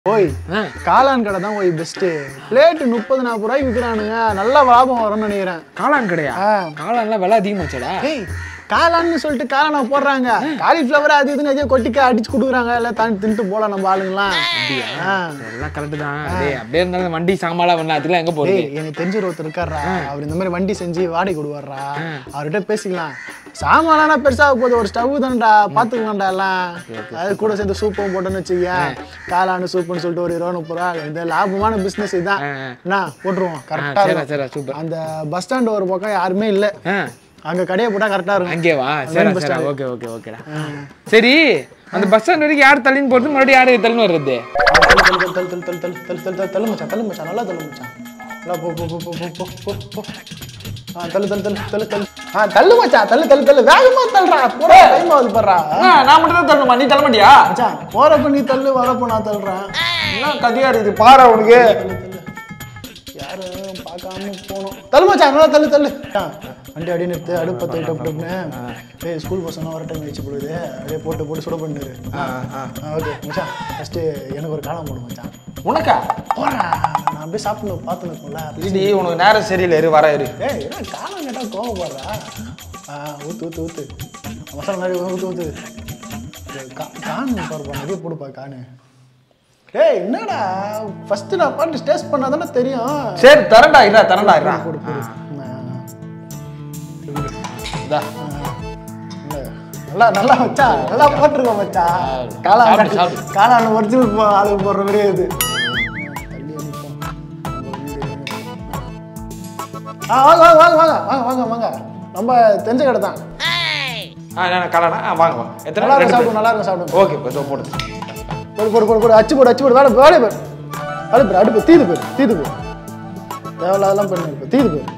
ஓய் ஆ. காளான் கடை தான் ஓய் பெஸ்ட் பிளேட் முப்பது நாற்பது ரூபாய்க்கு விற்கிறானுங்க நல்ல லாபம் வரும்னு நினைக்கிறேன் காளான் கிடையா ஆ. காளான்லாம் விலை அதிகமாச்சடா ஏய் காளான்னு சொல்லிட்டு காளானை போடுறாங்க காலிஃப்ளவர் அது இதுன்னு எதையோ கொட்டிக்க அடிச்சு கொடுக்குறாங்க எல்லாம் தாண்டி தின்ட்டு போலாம் நம்ம ஆளுங்களாம் ஆ. எல்லாம் கரெக்டு தான் டேய் அப்படியே இருந்தாலும் வண்டி சாமான்லாம் பண்ண அதுக்கெல்லாம் எங்க போறது ஏய் எனக்கு தெரிஞ்ச ஒருத்தர் இருக்காரா அவர் இந்த மாதிரி வண்டி செஞ்சு வாடகை கொடுவாரா அவர்கிட்ட பேசிக்கலாம் சாமானா பெருசாக போகுது ஒரு ஸ்டவ் தான்டா பார்த்துக்கலாம்டா எல்லாம் அது கூட சேர்ந்து சூப்பும் போட்டோன்னு வச்சுக்க காளானு சூப்புன்னு சொல்லிட்டு ஒரு இருபது முப்பது ரூபா இந்த லாபமான பிஸ்னஸ் இதுதான் ஆ, ஆ. என்ன போட்டுருவோம் கரெக்டாக சரி இருக்கும் சரி சூப்பர் அந்த பஸ் ஸ்டாண்ட் ஒரு பக்கம் யாருமே இல்லை ஆ அங்கே கடையை போட்டால் கரெக்டாக இருக்கும் அங்கே வா சரி bus சரி ஓகே ஓகே ஓகேடா சரி அந்த பஸ் ஸ்டாண்ட் வரைக்கும் யார் தள்ளின்னு போறது மறுபடியும் யார் தள்ளின்னு வர்றது தள்ளு தள்ளு தள்ளு தள்ளு தள்ளு தள்ளு தள்ளு தள்ளு தள்ளு மச்சான் தள்ளு மச்சான் நல்லா தள்ளு மச்சான் நல்லா போ போ போ போ போ போ போ போ ஆ தள்ளு தள்ளு தள்ளு தள்ளு தள்ளு ஆ தள்ளு மச்சான் தள்ளு தள்ளு தள்ளு வேகமா தள்ளுறா போற டைம் ஆகுது பாடுறா நான் மட்டும் தான் தள்ளணுமா நீ தள்ள மாட்டியா மச்சான் போறப்ப நீ தள்ளு வரப்ப நான் தள்ளுறேன் என்ன கதையா இருக்குது பாரு உனக்கு தள்ளு தள்ளு யாரும் பார்க்காம போகணும் தள்ளு மச்சான் நல்லா தள்ளு தள்ளு ஆ, வண்டி அப்படியே நிறுத்து அடுப்பு பத்து டப் டப்னு ஏய் ஸ்கூல் பசங்க வர டைம் ஆயிடுச்சு பொழுது அப்படியே போட்டு போட்டு சுட பண்ணிரு ஓகே மச்சான் ஃபஸ்ட்டு எனக்கு ஒரு காலம் போடு மச்சான் உனக்கா போறா நான் அப்படியே சாப்பிட்டு பார்த்து நிற்கும்ல இது உனக்கு நேரம் சரியில்லை இரு வர இரு ஏய் என்ன காலம் கேட்டா கோவப்படுறா ஆ ஊத்து ஊத்து ஊத்து மசாலா நிறைய ஊத்து ஊத்து இது கா- கான் பாருப்பா நிறைய போடுப்பா கானு ஏய் என்னடா ஃபர்ஸ்ட் நான் பாட்டு டேஸ்ட் பண்ணா தானே தெரியும் சரி தரண்டா இரா தரண்டா இரா போடு போடு ஆ, இதா ஆ. இல்ல, நல்லா நல்லா வச்சா நல்லா போட்டிருக்கோம் மச்சா காளான் சாப்பிடு, சாப்பிடு. காளான் ஒரிஜினல் ஆளுக்கு போடுற மாதிரியே இது தள்ளி அனுப்போம். ஆ வாங்க வாங்க வாங்க வாங்க வாங்க வாங்க வாங்க நம்ம தெரிஞ்ச கடை தான் ஆ நான் காளானா ஆ வாங்க வாங்க எத்தனை நல்லா இருக்கும் ரெண்டு சாப்பிடும் நல்லா இருக்கும் சாப்பிடும் ஓகே இப்போ இதோ போடுது போடு போடு போடு போடு அச்சு போடு அச்சு போடு வேலை வேலை போடு வேலை போடு அடுப்பு தீது போடு தீது போடு தேவையில்லாதெல்லாம் பண்ணு இப்போ தீது போடு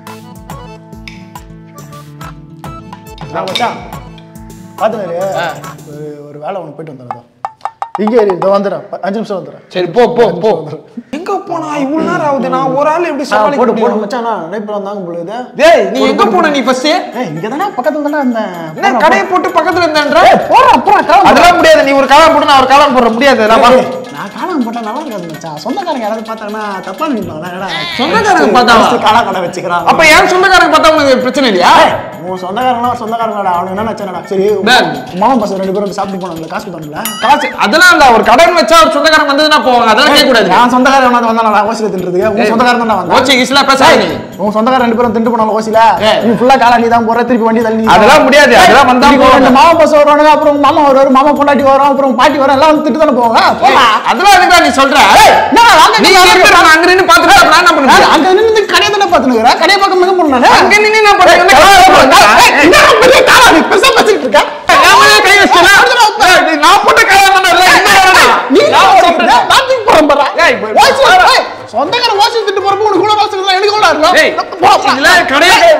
நான் மச்சான் பார்த்துனாரு ஒரு ஒரு வேலை ஒன்று போயிட்டு வந்துடுறேன் இங்கே இரு இதோ வந்துடுறேன் ப- அஞ்சு நிமிஷம் வந்துடுறேன் சரி போ போ போ எங்க போனா இவ்வளவு நேரம் ஆகுது நான் ஒரு ஆள் எப்படி ஆ, சமாளிக்க போடு போடு முடியும் மச்சான் நான் நைப்பில் வந்தாங்க பொழுது டேய் நீ எங்க போன நீ ஃபர்ஸ்ட் ஏய் இங்கே தானே பக்கத்தில் தானே இருந்தேன் என்ன கடையை போட்டு பக்கத்துல இருந்தேன்ற போகிறேன் அப்புறம் காலம் அதெல்லாம் முடியாது நீ ஒரு காளான் போட்டு நான் ஒரு காளான் போடுற முடியாது நான் ஏய், வா நான் காலம் போட்டா நல்லா இருக்காது மச்சான் சொந்தக்காரங்க யாராவது பார்த்தாங்கன்னா தப்பா நினைப்பாங்களா என்னடா சொந்தக்காரங்க பார்த்தாவா? first காளா கடை வச்சுக்கிறான் அப்ப என் சொந்தக்காரங்க பார்த்தா உனக்கு பிரச்சனை இல்லையா உன் சொந்தக்காரங்களா சொந்தக்காரங்களா அவனுக்கு என்ன நினைச்சானடா சரி டேய். மாமா பசங்க ரெண்டு பேரும் வந்து சாப்பிட்டு போனாங்களே காசு கொடுத்தாங்களா காசு அதெல்லாம் இல்ல ஒரு கடன் வச்சா ஒரு சொந்தக்காரங்க வந்ததுன்னா போவாங்க அதெல்லாம் கேட்க கூடாது நான் சொந்தக்காரன் எவனாவது வந்தானா ஓசில தின்றதுக்கு உன் சொந்தக்காரன் தான் வந்தான் ஓச்சி கிஸ்ல பேசாத நீ உன் சொந்தக்காரன் ரெண்டு பேரும் திண்டு போனாலும் ஓசில ஏய். நீ ஃபுல்லா காலா நீ தான் போற திருப்பி வண்டி தள்ளி நீ தான். அதெல்லாம் முடியாது அதெல்லாம் வந்தா இன்னைக்கு போவாங்க ரெண்டு மாமா பசங்க வருவானுங்க அப்புறம் உங்க மாமா வருவாரு மாமா பொண்டாட்டி வரும் அப்புறம் பாட்டி வரும் எல்லாம் வந்து திட்டு தானே போவாங்க போடா. அதெல்லாம் எதுக்குடா நீ சொல்ற என்ன, அங்க நீ நின்னு இங்க இருந்து அங்க நின்னு பாத்துட்டு அப்புறம் என்ன ஆ, பண்ணுவ அங்க நின்று கடையை தானே பார்த்துனுக்குறேன் கடையை பார்க்க மிக போனானே அங்க நின்னு என்ன பண்ணுவ கை வச்சுனா நான் போட்ட காளான் தானே இல்ல என்ன வேணா நான் சொல்றேன் ஏய், இப்ப- சொந்தக்கார வாசி திட்டு போறப்ப உனக்கு கூட வாசி எனக்கு கூட ஏய், இருக்கும் இதுல கடையே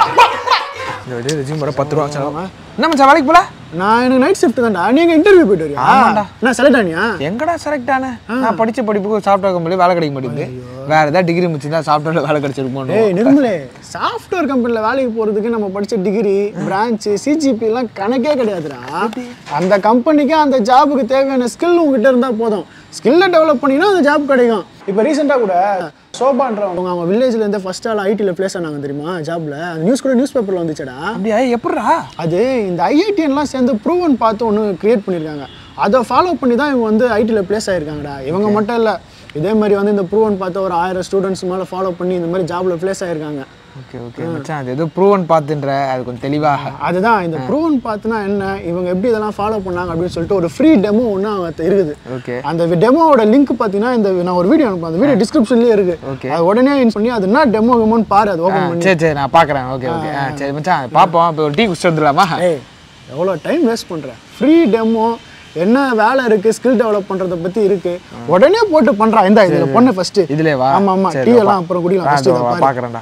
பத்து ரூபா என்ன மச்சான் வேலைக்கு போல நான் எனக்கு நைட் ஷிஃப்ட் தான்டா நீங்க இன்டர்வியூ போயிட்டு வரியா ஆமாண்டா. நான் செலக்ட் ஆனியா எங்கடா செலக்ட் ஆன நான் படிச்ச படிப்புக்கு சாஃப்ட்வேர் கம்பெனி வேலை கிடைக்க மாட்டேங்குது வேற ஏதாவது டிகிரி முடிச்சிருந்தா சாஃப்ட்வேர்ல வேலை கிடைச்சிருப்போம் ஏய் நிர்மலே சாஃப்ட்வேர் கம்பெனில வேலைக்கு போறதுக்கு நம்ம படிச்ச டிகிரி பிரான்ச் சிஜிபி எல்லாம் கணக்கே கிடையாதுடா அந்த கம்பெனிக்கு அந்த ஜாபுக்கு தேவையான ஸ்கில் உங்ககிட்ட இருந்தா போதும் ஸ்கில்லை டெவலப் பண்ணினா அந்த ஜாப் கிடைக்கும் இப்போ ரீசெண்டாக கூட சோபான்றவங்க அவங்க வில்லேஜ்ல இருந்து ஃபர்ஸ்ட் ஆள் ஐடியில் பிளேஸ் ஆனாங்க தெரியுமா ஜாப்ல அந்த நியூஸ் கூட நியூஸ் பேப்பர்ல வந்துச்சுடா அப்படியா எப்படிடா அது இந்த ஐஐடிஎன்லாம் சேர்ந்து ப்ரூவன் பார்த்து ஒன்று கிரியேட் பண்ணியிருக்காங்க அதை ஃபாலோ பண்ணி தான் இவங்க வந்து ஐடியில் பிளேஸ் ஆயிருக்காங்கடா இவங்க மட்டும் இல்லை இதே மாதிரி வந்து இந்த ப்ரூவன் பார்த்து ஒரு ஆயிரம் ஸ்டூடெண்ட்ஸ் மேலே ஃபாலோ பண்ணி இந்த மாதிரி ஜாப்ல பிளேஸ் ஆயிருக்காங்க ஓகே ஓகே மச்சான் அது ஏதோ ப்ரூவன் பார்த்துன்ற அது கொஞ்சம் தெளிவாக அதுதான் இந்த ப்ரூவன் பார்த்துனா என்ன இவங்க எப்படி இதெல்லாம் ஃபாலோ பண்ணாங்க அப்படின்னு சொல்லிட்டு ஒரு ஃப்ரீ டெமோ ஒன்று அவங்க இருக்குது ஓகே அந்த டெமோவோட லிங்க் பார்த்தீங்கன்னா இந்த நான் ஒரு வீடியோ அனுப்புறேன் அந்த வீடியோ டிஸ்கிரிப்ஷன்லேயே இருக்கு Okay. அது உடனே யூஸ் பண்ணி அது என்ன டெமோ கெமோன்னு பாரு அது ஓப்பன் பண்ணி சரி சரி நான் பார்க்குறேன் ஓகே ஓகே ஆ சரி மச்சான் பார்ப்போம் இப்போ ஒரு டீ குடிச்சிட்டு வந்துடலாமா ஏய் எவ்வளோ டைம் வேஸ்ட் பண்ணுற ஃப்ரீ டெமோ என்ன வேலை இருக்கு ஸ்கில் டெவலப் பண்றத பத்தி இருக்கு உடனே போட்டு பண்றா இந்த இதுல பொண்ணு ஃபர்ஸ்ட் இதுலயே வா ஆமா ஆமா சரி, டீ வா. எல்லாம் அப்புறம் குடிக்கலாம் ஆ, ஃபர்ஸ்ட் இதோ இதை வா, பாரு பார்க்கறேன்டா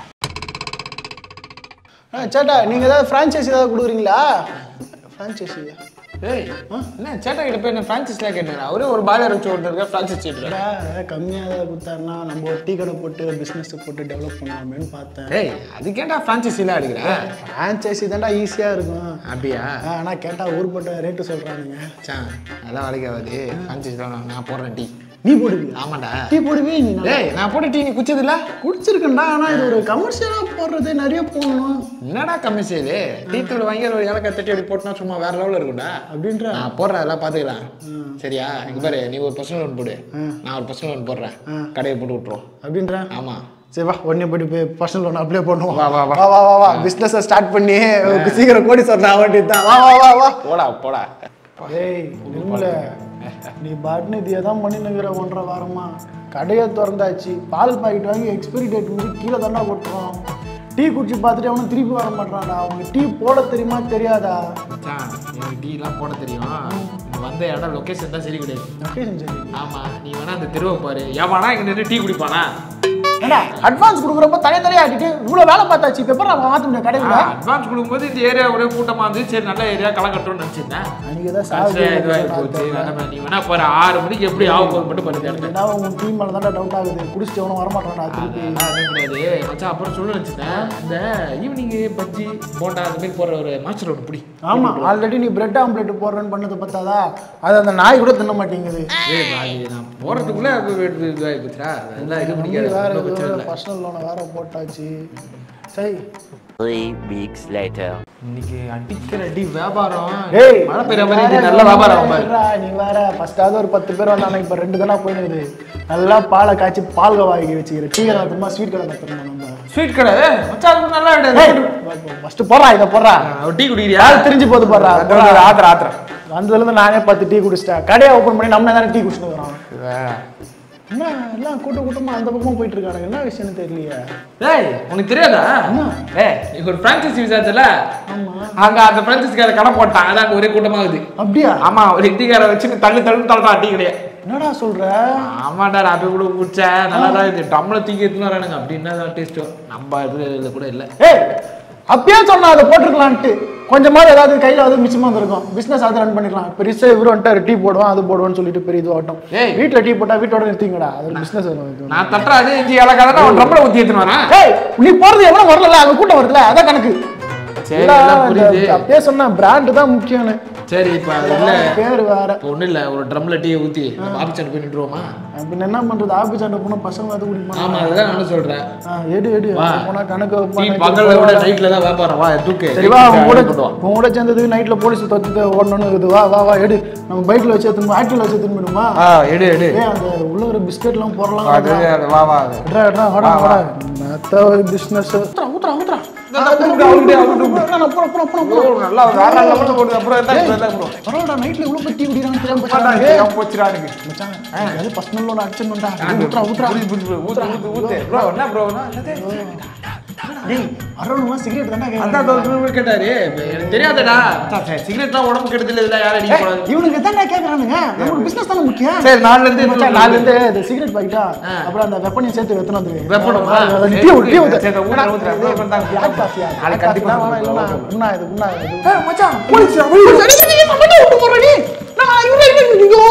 ஆ, சேட்டா நீங்க ஏதாவது ஃப்ரான்ச்சைஸ் ஏதாவது கொடுக்குறீங்களா ஃப்ரான்ச்சைஸி ஏய் என்ன சேட்டா கிட்ட போய் என்ன ஃப்ரான்ச்சைஸ்லாம் கேட்டேன் அவரே ஒரு பாய்லர் வச்சு ஒருத்தருக்கு ஃப்ரான்ச்சைஸ் கேட்டுறேன் கம்மியாக ஏதாவது கொடுத்தாருன்னா நம்ம ஒரு டீ கடை போட்டு பிஸ்னஸ் போட்டு டெவலப் பண்ணலாமேன்னு பார்த்தேன் ஏய் அதுக்கேண்டா ஃப்ரான்ச்சைஸிலாம் எடுக்கிறேன் ஃப்ரான்ச்சைஸி தான்டா ஈஸியாக இருக்கும் அப்படியா ஆ, ஆனா கேட்டா ஊர்பட்ட ரேட்டு சொல்றானுங்க மச்சான் அதெல்லாம் வேலைக்கு ஆகாது ஃப்ரான்ச்சைஸ் தான் நான் போடுறேன் டீ நீ போடுவியா ஆமாடா டீ போடுவே நீ நல்லா டேய் நான் போட்ட டீ நீ குச்சது இல்ல குடிச்சிருக்கேன்டா ஆனா இது ஒரு கமர்ஷியலா போடுறது நிறைய போடணும் என்னடா கம்மி செய்யுது டீ தூள் வாங்கி ஒரு ஏலக்காய் தட்டி அப்படி போட்டுனா சும்மா வேற லெவலில் இருக்கும்டா அப்படின்ற நான் போடுறேன் அதெல்லாம் பார்த்துக்கலாம் சரியா இங்க பாரு நீ ஒரு பர்சனல் லோன் போடு நான் ஒரு பர்சனல் லோன் போடுறேன் கடையை போட்டு விட்டுருவோம் அப்படின்ற ஆமா சரி வா உடனே போய் போய் பர்சனல் லோன் அப்ளை பண்ணுவோம் வா, வா, வா. வா வா வா வா பிஸ்னஸை ஸ்டார்ட் பண்ணி சீக்கிரம் கோடி சொல்றேன் அவன்ட்டு தான் வா வா வா வா போடா போடா ஏய் நிம்மல நீ பாட்னு இதையே தான் பண்ணி நிற்கிற ஒன்றரை வாரமா கடையை திறந்தாச்சு பால் பாக்கெட் வாங்கி எக்ஸ்பைரி டேட் முடிஞ்சு கீழே தாண்டா கொட்டுறோம் டீ குடிச்சு பார்த்துட்டு அவனும் திருப்பி வர மாட்டான்டா அவங்க டீ போட தெரியுமா தெரியாதா மச்சான் எனக்கு டீ எல்லாம் போட தெரியும் நீ வந்த இடம் லொகேஷன் தான் சரி கிடையாது லொக்கேஷன் சரி ஆமா நீ வேணா அந்த தெருவை பாரு எவனா இங்க நின்று டீ குடிப்பானா ஏண்டா அட்வான்ஸ் கொடுக்குறப்ப தனியா தனியா ஆட்டிட்டு இவ்வளோ வேலை பார்த்தாச்சு இப்போ எப்போ நம்ம மாற்ற முடியும் கடையில் அட்வான்ஸ் கொடுக்கும்போது இந்த ஏரியா ஒரே கூட்டமா இருந்து சரி நல்ல ஏரியா களை கட்டும்னு நினைச்சிருந்தேன் அன்றைக்கி தான் கடைசியா இதுவாகி சாவு போச்சு வேணாம் நீ வேணா போற ஆறு மணிக்கு எப்படி ஆக போகுது மட்டும் பாரு இந்த இடத்த ஏன்னா உன் டீம் மேலே தான்டா டவுட் ஆகுது குடிச்சிட்டு எவனும் வரமாட்டான்டா திருப்பி அதெல்லாம் எதுவும் கிடையாது மச்சான் அப்புறம் சொல்ல வச்சுட்டேன் இந்த ஈவினிங் பஜ்ஜி போண்டா அந்த மாதிரி போற ஒரு மாஸ்டர் ஒன்று பிடி ஆமா ஆல்ரெடி நீ பிரெட் ஆம்லெட் போடுறேன்னு பண்ணது பார்த்தாதா அது அந்த நாய் கூட தின்ன மாட்டேங்குது ஏய் பாய் நான் போறதுக்குள்ள இதுவாகி போச்சுடா அதெல்லாம் இது பிடிக்காது வேற ஒண்ணும் பிரச்சனை ஏதோ இல்லை பர்சனல் லோனை வேற போட்டாச்சு சரி Three weeks later. இன்னைக்கு அடிக்கிற அடி வியாபாரம் ஏய் மழை பெய்யுற மாதிரி இது நல்ல வியாபாரம் ஆகும் பாரு இருடா, நீ வேற ஃபர்ஸ்டாவது ஒரு பத்து பேர் வந்தாங்க இப்போ ரெண்டு தானே போயிடுது நல்லா பாலை காய்ச்சி பால் வாங்கி வச்சுக்கிற டீ கடை நடத்துமா ஸ்வீட் கடை நடத்தணும் நம்ம ஸ்வீட் கடை மச்சான் அது நல்லா கிடையாது ஃபர்ஸ்ட் போடுறா இதை போடுறா ஒரு டீ குடிக்கிறியா யார் தெரிஞ்சு போது போடுறா ஆத்திர ஆத்திரம் வந்ததுலேருந்து நானே பத்து டீ குடிச்சிட்டேன் கடையை ஓப்பன் பண்ணி நம்ம தானே டீ குடிச்சுட்டு வரோம் என்ன எல்லாம் கூட்ட கூட்டமா அந்த பக்கமா போயிட்டு இருக்காங்க என்ன விஷயம்னு தெரியலையே ஏய் உனக்கு தெரியாதா ஏய் நீ ஒரு பிரான்சைஸ் விசாரிச்சல ஆமா அங்க அந்த பிரான்சைஸ்கார கடை போட்டான் அதான் அங்க ஒரே கூட்டமாகுது அப்படியா ஆமா ஒரு இந்திக்கார வச்சு தள்ளு தள்ளு தள்ளுறான் டீ கடையை என்னடா சொல்ற ஆமாடா நான் போய் கூட குடிச்சேன் நல்லா தான் இது டம்ள தூக்கி எடுத்துன்னு வரானுங்க அப்படின்னா தான் டேஸ்ட்டோ நம்ம இது கூட இல்லை ஏய் அப்பயே சொன்னா அதை போட்டிருக்கலான்ட்டு கொஞ்சமாவது ஏதாவது கையில வந்து மிச்சமா இருந்திருக்கும் பிசினஸ் அதை ரன் பண்ணிக்கலாம் பெருசா இவரு வந்துட்டாரு டீ போடுவான் அது போடுவான்னு சொல்லிட்டு பெரிய இதுவாகட்டும் ஏய். வீட்டுல டீ போட்டா வீட்டோட நிறுத்திங்கடா அது ஒரு பிசினஸ் நான் தட்டுற அதே இஞ்சி இலக்காதான் அவன் டம்ள ஊற்றி எடுத்துன்னு வரேன் ஏய் நீ போறது எவ்வளவு வரல அங்க கூட்டம் வருதுல அதான் கணக்கு சரி, இல்ல, எல்லாம் இந்த புரியுது. அப்பயே சொன்ன பிராண்ட் தான் முக்கியம்னு சரி இப்போ இல்லை பேர் வேற இப்போ ஒன்றும் இல்லை ஒரு ட்ரம்ல டீயை ஊற்றி நம்ம ஆஃபீஸ் போய் நின்றுவோமா பின்ன என்ன பண்றது ஆபீஸ் ஆண்ட போனா பசங்க வந்து குடிப்பாங்க ஆமா அதுதான் நானும் சொல்றேன் ஆ, எடு எடு வா. போனா கணக்கு டீ வைப்பாங்க. பகல்ல விட நைட்ல தான் வியாபாரம் வா தூக்கு சரிவா உன் கூட கொண்டு வா. உன் கூட சேர்ந்தது நைட்ல போலீஸ் தொத்து ஓடணும்னு இருக்குது வா வா வா எடு நம்ம பைக்ல வச்சு எடுத்துன்னு ஆக்டிவ்ல வச்சு எடுத்துன்னு போயிடுமா ஆ எடு எடு ஏய் அந்த உள்ள ஒரு பிஸ்கெட்லாம் போடலாம் அது அது, வா வா அது. விட்றா விட்றா வாடா வாடா மத்த பிசினஸ் ஊத்துறா ஊத்துறா ஊத்துறா அவருடைய, அவருடைய, அவருடைய. ஓ, நல்லா வேற லெவல்ல போடுது அப்புறம் என்ன இதெல்லாம் bro. பரவாயில்ல நைட்ல இவ்வளவு பத்தி குடிக்கிறாங்க தெரியாம போடா, போச்சாடா. இது ஏய், ஏன் போச்சுடா எனக்கு? மச்சான் அது பர்சனல் லோன் அடிச்சிடணும்டா ஊத்துறா ஊத்துறா புரியுது, புரியுது, ஊத்து, ஊத்து, ஊத்து. Bro, என்ன bro, என்ன? என்னது? டேய் அருணுமா சிகரெட் தானே அதான் தோ, இவரு கேட்டாரு எனக்கு தெரியாதடா மச்சான், சரி, சிகரெட்லாம் உடம்பு கெடுதல் இதெல்லாம் யாரும் அடிக்க கூடாது இவனுக்கு தானே கேக்குறானுங்க நமக்கு பிசினஸ் தானே முக்கியம் சரி நாலுல இருந்து மச்சான், நாலுல இருந்து இந்த சிகரெட் பாக்கெட்டா அப்புறம் அந்த வெப்பனையும் சேர்த்து வெத்தணும் வந்து வெப்பனமா? அது டீ ஊத்து, டீ ஊத்து. சரி, ஊத்துறேன், ஊத்துறேன். இது அப்புறம் தான் black coffee ஆ? நாளைக்கு black கண்டிப்பா coffee தான் வேணாம், ஊத்துறேன். இல்லைன்னா உண்ணா இது, உண்ணா இது. ஏய், மச்சான், போலீஸ், போலீஸ், அடி, அடி, நான் மட்டும் விட்டு போறேன் நீ. நான் இவரை, இவரை, ஐயோ.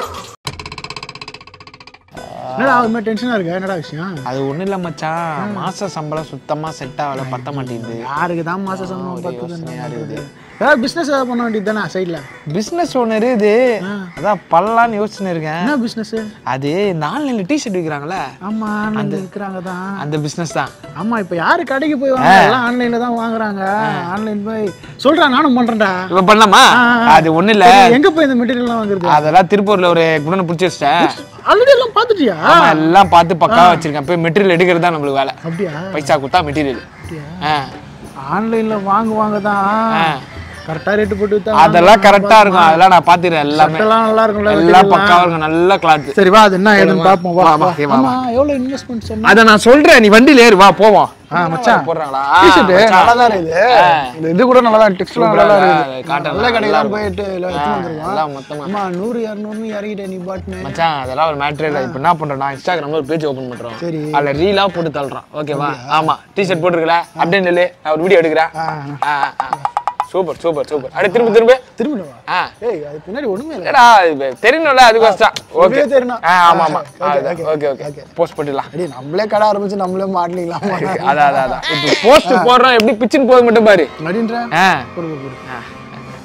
என்னடா அது மாதிரி டென்ஷனா இருக்கு என்னடா விஷயம் அது ஒண்ணும் இல்ல மச்சான் மாச சம்பளம் சுத்தமா செட் ஆகல பத்த மாட்டேங்குது யாருக்கு தான் மாச சம்பளம் ஒரே பத்துது யோசனையா இருக்குது. ஏதாவது பிசினஸ் ஏதாவது பண்ண வேண்டியது தானே சைட்ல பிசினஸ் ஒன்று இருக்குது அதான் பண்ணலான்னு யோசிச்சுன்னு இருக்கேன் என்ன பிசினஸ் அது இந்த ஆன்லைன்ல டிஷர்ட் விற்கிறாங்களே ஆமா ஆன்லைன்ல இருக்கிறாங்க தான் அந்த பிசினஸ் தான் ஆமா இப்ப யாரு கடைக்கு போய் வாங்க எல்லாம் ஆன்லைன்ல தான் வாங்குறாங்க ஆன்லைன் போய் சொல்றா நானும் பண்றேன்டா இப்ப பண்ணலாமா ஆ, ஆ. அது ஒண்ணும் இல்ல சரி, எங்க போய் இந்த மெட்டீரியல் எல்லாம் வாங்குறது அதெல்லாம் திருப்பூர்ல ஒரு குடனை பிடிச்சி வச்சிட்டேன் ஆல்ரெடி எல்லாம் பாத்துட்டியா ஆமா, எல்லாம் பார்த்து பக்காவா வச்சிருக்கேன் போய் மெட்டீரியல் எடுக்கிறது தான் நம்மளுக்கு வேலை அப்படியா பைசா கொடுத்தா மெட்டீரியல் ஆன்லைன்ல வாங்குவாங்க தான் கரெக்டா ரேட் போட்டு வித்தா அதெல்லாம் கரெக்டா இருக்கும் அதெல்லாம் நான் பாத்துக்கிறேன் எல்லாமே எல்லாம் நல்லா இருக்கும்ல எல்லாம் பக்காவா இருக்கும் நல்ல கிளாத் சரி வா அது என்ன ஏதுன்னு பாப்போம் வா வா, வா. வா, வா, ஆமா எவ்வளவு இன்வெஸ்ட்மென்ட் சொன்னா அத நான் சொல்றேன் நீ வண்டியில ஏறு வா போவோம் ஆ மச்சான் போடுறாங்களா டிஷர்ட் நல்லா தான் இருக்குது இந்த இது கூட நல்லா தான் டெக்ஸ்ட்லாம் நல்லா தான் இருக்குது காட்டன் நல்ல கடைக்கெல்லாம் போயிட்டு எல்லாம் எடுத்துட்டு வந்துருக்கோம் எல்லாம் மொத்தமா அம்மா நூறு இரநூறுன்னு இறங்கிட்டே நீ பாட்டுன்னு மச்சான் அதெல்லாம் ஒரு மேட்ரே இல்லை இப்போ என்ன பண்றோம் நான் இன்ஸ்டாகிராம்ல ஒரு பேஜ் ஓபன் பண்றோம் சரி. அதுல ரீலா போட்டு தள்ளுறோம் ஓகேவா ஆமா டிஷர்ட் போட்டுருக்கல அப்படியே நில்லு நான் ஒரு வீடியோ எடுக்கிறேன் சூப்பர் சூப்பர் சூப்பர் அப்படியே திரும்ப திரும்ப திரும்பிடுவா ஆ ஏய் அது பின்னாடி ஒண்ணுமே இல்லை என்னடா இது தெரியணும்ல அது கஷ்டம் ஓகே இப்படியே தெரியணும். ஆ ஆமா ஆமா Okay, okay, okay okay okay. Post பண்ணிடலாம் அடி நம்மளே கடை ஆரம்பிச்சு நம்மளே மாட்டலிக்கலாம் அதான் அதான் அதான் இப்போ போஸ்ட் போடுறோம் எப்படி பிச்சுன்னு போக மட்டும் பாரு அப்படின்ற ஆ பொறுப்பு பொறுப்பு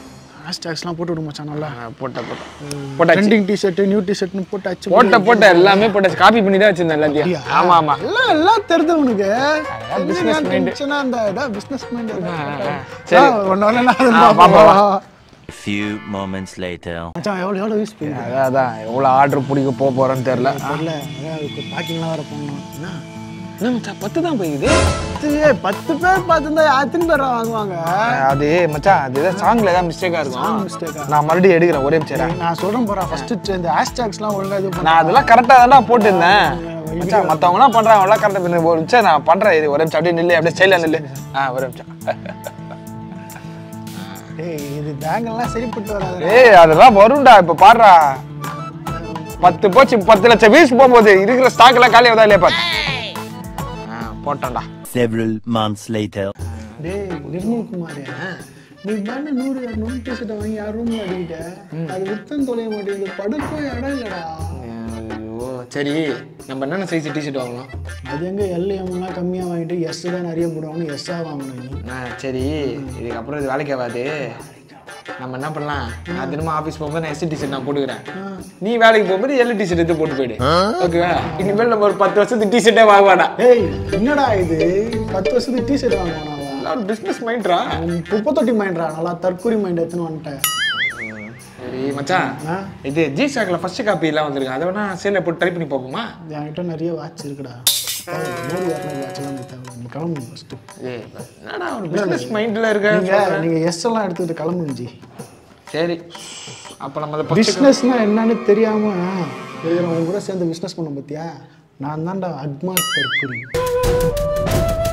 ஹேஷ்டேக்ஸ்லாம் போட்டு விடு மச்சான் நல்லா போட்ட போட்ட போட்டாச்சு ட்ரெண்டிங் டிஷர்ட் நியூ டிஷர்ட்னு போட்டு அச்சு போட்ட போட்ட எல்லாமே போட்டாச்சு காப்பி பண்ணி தான் வச்சிருந்தேன் எல்லாத்தையும் அப்படியா? ஆமா ஆமா எல்லாம் எல்லாம் தெரியுது உனக்கு business mind. டென்ஷனா அந்த பிசினஸ் மைண்ட் சரி. ஒன்னு ஆ, பாப்போம். A few moments later. மச்சான் எவ்வளோ எவ்வளோ யூஸ் பண்ணி அதான் அதான் எவ்வளோ ஆர்டர் பிடிக்க போக போறேன்னு தெரியல தெரியல அதுக்கு பேக்கிங்லாம் வேற பண்ணணும் என்ன என்ன மச்சான் பத்து தான் போயிடுது பத்து பத்து பேர் பார்த்துருந்தா எத்தனை பேர் வாங்குவாங்க அது மச்சான் அது ஏதாவது சாங்ல ஏதாவது மிஸ்டேக்கா இருக்கும் மிஸ்டேக்கா நான் மறுபடியும் எடுக்கிறேன் ஒரே நிமிஷம் நான் சொல்றேன் போறேன் ஃபர்ஸ்ட் இந்த ஹேஷ்டேக்ஸ்லாம் ஒழுங்கா இது பண்ண நான் அதெல்லாம் கரெக்டாக தானே போட்டிருந்தேன் மச்சான் மற்றவங்களாம் பண்ணுறாங்க அவ்வளோ கரெக்டாக பண்ணி ஒரு நிமிஷம் நான் பண்ணுறேன் இது ஒரே நிமிஷம் அப்படியே நில்லு அப்படியே ஸ்டைலாக நில்லு ஆ ஒரே நிமிஷம் ஏய் இது பேங்கெல்லாம் சரிப்பட்டு வராது ஏய் அதெல்லாம் வரும்டா இப்போ பாடுறா பத்து போச்சு பத்து லட்சம் வீஸ் போகும்போது இருக்கிற ஸ்டாக் எல்லாம் காலியாக தான் இல்லையா பாரு ஆ, போட்டேன்டா Several months later. டேய் நிர்மல் குமார் நீ பண்ண நூறு நூறு டிஷர்ட்டை வாங்கி யார் ரூம்ல அடிக்கிட்ட அது வித்தம் தொலைய மாட்டேங்குது படுக்கும் இடம் இல்லடா ஐயோ சரி நம்ம என்னென்ன சைஸ் டிஷர்ட் வாங்கணும் அது எங்க எல்எம்லாம் கம்மியாக வாங்கிட்டு எஸ் தான் நிறைய போடுவாங்கன்னு எஸ்ஸாக வாங்கணும் நீ ஆ சரி இதுக்கப்புறம் இது வேலைக்கு ஆகாது நம்ம என்ன பண்ணலாம் நான் தினமும் ஆஃபீஸ் போகும்போது நான் எஸ்சி டிஷர்ட் நான் போட்டுக்கிறேன் நீ வேலைக்கு போகும்போது எல்லு டிஷர்ட் எடுத்து போட்டு போயிடு ஓகேவா இனிமேல் நம்ம ஒரு பத்து வருஷத்துக்கு டிஷர்ட்டே வாங்க வேண்டாம் ஏய் என்னடா இது பத்து வருஷத்துக்கு டிஷர்ட் வாங்குவானா ஒரு பிஸ்னஸ் மைண்ட்ரா முப்பத்தொட்டி மைண்ட்ரா நல்லா தற்கொலை மைண்ட் எடுத்துன்னு வந்துட்டேன் சரி மச்சான் ஆ இது ஜி ஸ்டாக்ல ஃபர்ஸ்ட் காப்பி எல்லாம் வந்திருக்கு அதை வேணா சேல போட்டு ட்ரை பண்ணி பார்ப்போமா என்கிட்ட நிறைய வாட்ச் இருக்குடா நூறு இரநூறு வாட்ச்லாம் தேவை நம்ம கிளம்புங்க ஃபஸ்ட்டு ஏய் என்னடா ஒரு பிஸ்னஸ் மைண்ட்ல இருக்க நீங்கள் நீங்கள் எஸ் எல்லாம் எடுத்துக்கிட்டு கிளம்புங்க ஜி சரி அப்போ நம்ம அதை first பிஸ்னஸ்னா என்னன்னு தெரியாம இருக்கிறவங்க கூட சேர்ந்து பிஸ்னஸ் பண்ண பார்த்தியா நான் தான்டா அக்மார் தற்கொலை